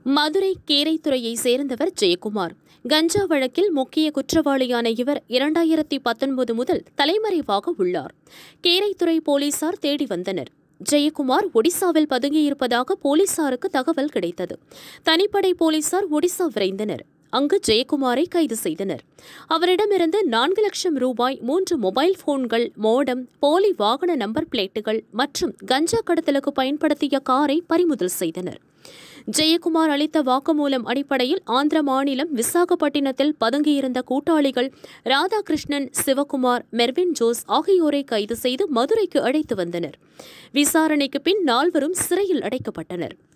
மதுரை கீரைத்துறையை சேர்ந்தவர் ஜெயக்குமார் கஞ்சா வழக்கில் முக்கிய குற்றவாளியான இவர் இரண்டாயிரத்தி பத்தொன்பது முதல் தலைமறைவாக உள்ளார் கீரைத்துறை போலீசார் தேடி வந்தனர் ஜெயக்குமார் ஒடிசாவில் பதுங்கியிருப்பதாக போலீசாருக்கு தகவல் கிடைத்தது தனிப்படை போலீசார் ஒடிசா விரைந்தனர் அங்கு ஜெயக்குமாரை கைது செய்தனர் அவரிடமிருந்து நான்கு லட்சம் ரூபாய் மூன்று மொபைல் போன்கள் மோடம் போலி வாகன நம்பர் பிளேட்டுகள் மற்றும் கஞ்சா கடத்தலுக்கு பயன்படுத்திய காரை பறிமுதல் செய்தனர் ஜெயக்குமார் அளித்த வாக்குமூலம் அடிப்படையில் ஆந்திர மாநிலம் விசாகப்பட்டினத்தில் பதுங்கியிருந்த கூட்டாளிகள் ராதாகிருஷ்ணன் சிவகுமார் மெர்வின் ஜோஸ் ஆகியோரை கைது செய்து மதுரைக்கு அழைத்து வந்தனர் விசாரணைக்கு பின் நால்வரும் சிறையில் அடைக்கப்பட்டனர்